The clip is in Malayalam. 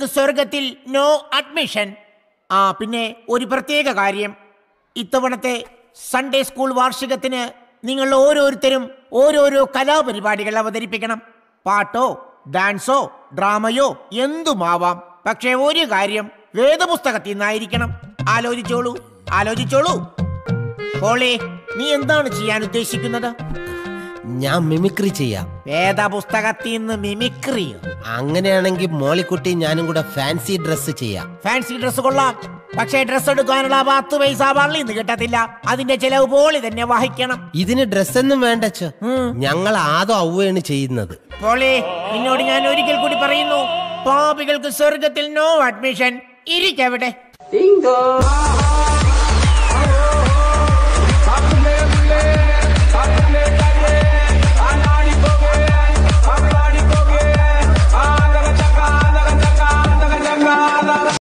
പാപികൾക്ക് സ്വർഗത്തിൽ നോ അഡ്മിഷൻ ആ പിന്നെ ഒരു പ്രത്യേക കാര്യം ഇത്തവണത്തെ സൺഡേ സ്കൂൾ വാർഷികത്തിന് നിങ്ങൾ ഓരോരുത്തരും ഓരോരോ കലാപരിപാടികൾ അവതരിപ്പിക്കണം പാട്ടോ ഡാൻസോ ഡ്രാമയോ എന്തുമാവാം പക്ഷേ ഒരു കാര്യം വേദപുസ്തകത്തിൽ നിന്നായിരിക്കണം ആലോചിച്ചോളൂ ആലോചിച്ചോളൂ ഹോളി നീ എന്താണ് ചെയ്യാൻ ഉദ്ദേശിക്കുന്നത് ഞാൻ മിമിക്രി ചെയ്യാം വേദപുസ്തകത്തിൽ നിന്ന് മിമിക്രിയോ അങ്ങനെയാണെങ്കിൽ മോളിക്കുട്ടി ഞാനും കൂടെ ഫാൻസി ഡ്രസ്സ് ചെയ്യാം ഫാൻസി ഡ്രസ് കൊള്ളാം പക്ഷേ ഡ്രസ് എടുക്കാനുള്ള പത്ത് പൈസ പള്ളി നിന്ന് കിട്ടത്തില്ല അതിന്റെ ചെലവ് പോളി തന്നെ വഹിക്കണം ഇതിന് ഡ്രസ്സൊന്നും വേണ്ടച്ചോ ഞങ്ങൾ ആദോ ഔവയാണ് ചെയ്യുന്നത് പോളി നിന്നോട് ഞാൻ ഒരിക്കൽ കൂടി പറയുന്നു പാപികൾക്ക് സ്വർഗത്തിൽ നോ അഡ്മിഷൻ ഇരിക്കവിടെ Ding dong.